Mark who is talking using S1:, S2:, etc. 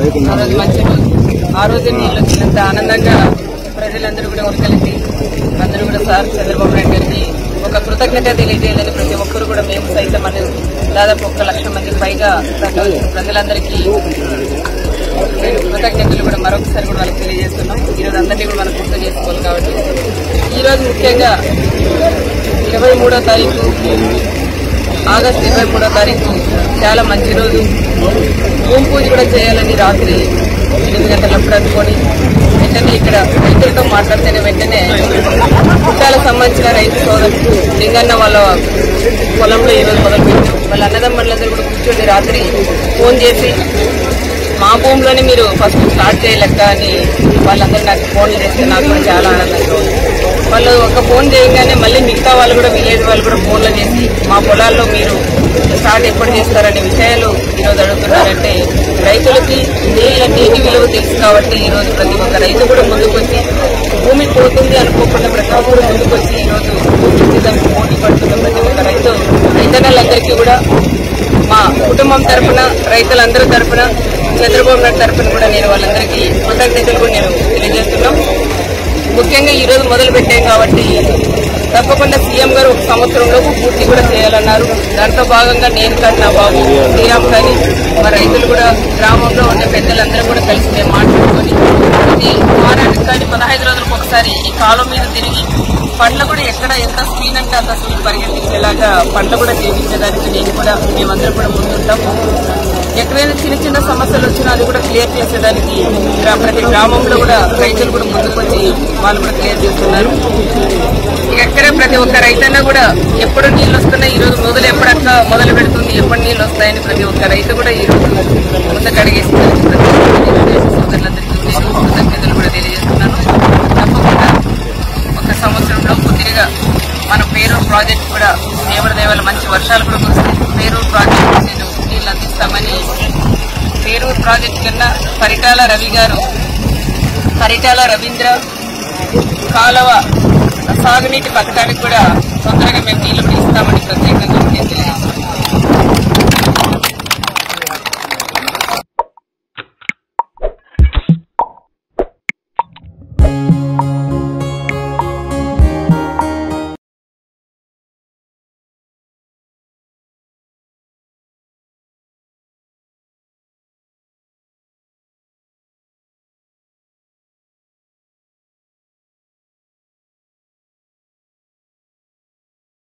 S1: ఆ రోజు మంచి రోజు ఆ రోజు నీళ్ళు వచ్చినంత ఆనందంగా ప్రజలందరూ కూడా ఉరకలిసి అందరూ కూడా సార్ చంద్రబాబు నాయుడు గారికి ఒక కృతజ్ఞత తెలియజేయాలని ప్రతి ఒక్కరు కూడా మేము సైతం అని దాదాపు ఒక లక్ష మందికి పైగా తరలివచ్చిన ప్రజలందరికీ నేను కృతజ్ఞతలు కూడా మరొకసారి కూడా వాళ్ళకి తెలియజేస్తున్నాం ఈరోజు అందరినీ కూడా మనం గుర్తు చేసుకోవాలి కాబట్టి ఈరోజు ముఖ్యంగా ఇరవై మూడో తారీఖు ఆగస్టు ఇరవై మూడో తారీఖు చాలా మంచి రోజు భూమి పూజ కూడా చేయాలని రాత్రి ఎనిమిది గంటలప్పుడు అనుకొని వెంటనే ఇక్కడ రైతులతో మాట్లాడితేనే వెంటనే పుట్టాలకు సంబంధించిన రైతు సోదరులు లింగన్న వాళ్ళ పొలంలో ఈరోజు మొదలుపెట్టారు వాళ్ళ అన్నదమ్ములందరూ కూడా కూర్చొని రాత్రి ఫోన్ చేసి మా భూమిలోనే మీరు ఫస్ట్ స్టార్ట్ చేయలేక అని వాళ్ళందరూ నాకు ఫోన్లు చేస్తే నాకు కూడా చాలా ఆనందంగా ఉంది వాళ్ళు ఒక ఫోన్ చేయగానే మళ్ళీ మిగతా వాళ్ళు కూడా విలేజ్ వాళ్ళు కూడా ఫోన్లు చేసి మా పొలాల్లో మీరు స్టార్ట్ ఎప్పుడు చేస్తారనే విషయాలు ఈరోజు అడుగుతున్నారంటే రైతులకి నీళ్ళ నీటి విలువ తెలుసు కాబట్టి ఈరోజు ప్రతి ఒక్క రైతు కూడా ముందుకొచ్చి భూమి పోతుంది అనుకోకుండా ప్రతి ఒక్కరు ముందుకొచ్చి ఈరోజు భూమి దానికి పోటీ పడుతున్న ప్రతి ఒక్క రైతు రైతన్నలందరికీ కూడా మా కుటుంబం తరఫున రైతులందరి తరఫున చంద్రబాబు నాయుడు తరఫున కూడా నేను వాళ్ళందరికీ కృతజ్ఞతలు కూడా నేను తెలియజేస్తున్నాం ముఖ్యంగా ఈ రోజు మొదలు పెట్టాం కాబట్టి తప్పకుండా సీఎం గారు ఒక సంవత్సరంలోపు పూర్తి కూడా చేయాలన్నారు దాంట్లో భాగంగా నేను కానీ నా బాబు శ్రీరామ్ కానీ మా రైతులు కూడా గ్రామంలో ఉన్న పెద్దలందరూ కూడా కలిసి మేము మాట్లాడుకొని ప్రతి వారానికి కానీ పదహైదు రోజులకు ఒకసారి ఈ కాలం మీద తిరిగి పండ్లు కూడా ఎక్కడ ఎంత స్పీడ్ అంటే అంత స్పీడ్ పరిగెత్తించేలాగా పండ్లు కూడా చేయించడానికి నేను కూడా మేమందరం కూడా ముందుంటాం ఎక్కడైనా చిన్న చిన్న సమస్యలు వచ్చినా అది కూడా క్లియర్ చేసేదానికి గ్రా- ప్రతి గ్రామంలో కూడా రైతులు కూడా ముందుకొచ్చి వాళ్ళు కూడా క్లియర్ చేస్తున్నారు ఇక ఎక్కడ ప్రతి ఒక్క రైతన్న కూడా ఎప్పుడు నీళ్ళు వస్తున్నాయి ఈ రోజు మొదలు ఎప్పుడక్క మొదలు పెడుతుంది ఎప్పుడు నీళ్ళు వస్తాయని ప్రతి ఒక్క రైతు కూడా ఈ రోజు ముందుకు అడిగేస్తున్నారు ప్రతి ఒక్క దేశ సోదరులందరికీ నేను కృతజ్ఞతలు కూడా తెలియజేస్తున్నాను తప్పకుండా ఒక సంవత్సరంలో పూర్తిగా మన పేరూరు ప్రాజెక్ట్ కూడా దేవుడి దేవాల మంచి వర్షాలు కూడా కురుస్తాయి పేరూరు ప్రాజెక్ట్ నేను నీళ్ళు అందిస్తామని పేరూరు ప్రాజెక్ట్ కన్నా పరిటాల రవి గారు పరిటాల రవీంద్ర కాలువ సాగునీటి పథకానికి కూడా తొందరగా మేము నీళ్లు కూడా ఇస్తామని ప్రత్యేకంగా నేను తెలియజేస్తున్నాను